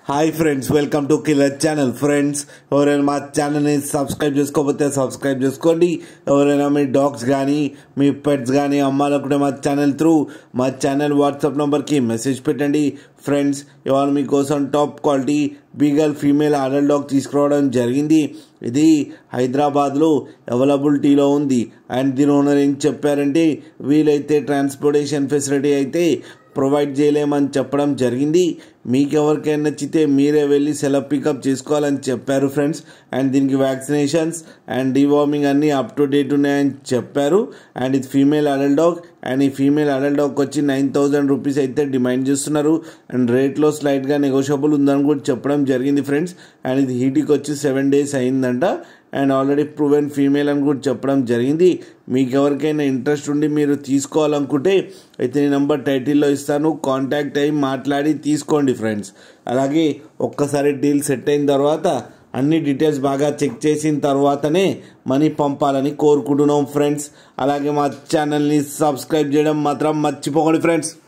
hi friends welcome to killer channel friends ఎవరైనా మా ఛానల్ని సబ్స్క్రైబ్ చేసుకోకపోతే సబ్స్క్రైబ్ చేసుకోండి ఎవరైనా మీ డాగ్స్ కానీ మీ పెట్స్ కానీ అమ్మాలనుకుంటే మా ఛానల్ త్రూ మా ఛానల్ వాట్సాప్ నెంబర్కి మెసేజ్ పెట్టండి ఫ్రెండ్స్ ఇవాళ మీకోసం top quality beagle female adult dog తీసుకురావడం జరిగింది ఇది హైదరాబాద్లో అవైలబిలిటీలో ఉంది అండ్ దీని ఓనర్ ఏం చెప్పారంటే వీలైతే ట్రాన్స్పోర్టేషన్ ఫెసిలిటీ అయితే ప్రొవైడ్ చేయలేమని చెప్పడం జరిగింది మీకు ఎవరికైనా నచ్చితే మీరే వెళ్ళి సెలవు పికప్ చేసుకోవాలని చెప్పారు ఫ్రెండ్స్ అండ్ దీనికి వ్యాక్సినేషన్స్ అండ్ డివార్మింగ్ అన్నీ అప్ టు డేట్ ఉన్నాయని చెప్పారు అండ్ ఇది ఫీమేల్ అడల్ట్ డాగ్ అండ్ ఈ ఫీమేల్ అడల్ట్ డాగ్ వచ్చి నైన్ థౌజండ్ రూపీస్ అయితే డిమాండ్ చేస్తున్నారు అండ్ రేట్లో స్లైట్గా నెగోషియబుల్ ఉందని కూడా చెప్పడం జరిగింది ఫ్రెండ్స్ అండ్ ఇది హీటీకి వచ్చి సెవెన్ డేస్ అయిందంట అండ్ ఆల్రెడీ ప్రూవెన్ ఫీమేల్ అని కూడా చెప్పడం జరిగింది మీకు ఎవరికైనా ఇంట్రెస్ట్ ఉండి మీరు తీసుకోవాలనుకుంటే అయితే ఈ నెంబర్ టైటిల్లో ఇస్తాను కాంటాక్ట్ అయ్యి మాట్లాడి తీసుకోండి ఫ్రెండ్స్ అలాగే ఒక్కసారి డీల్ సెట్ అయిన తర్వాత అన్ని డీటెయిల్స్ బాగా చెక్ చేసిన తర్వాతనే మనీ పంపాలని కోరుకుంటున్నాం ఫ్రెండ్స్ అలాగే మా ఛానల్ని సబ్స్క్రైబ్ చేయడం మాత్రం మర్చిపోకండి ఫ్రెండ్స్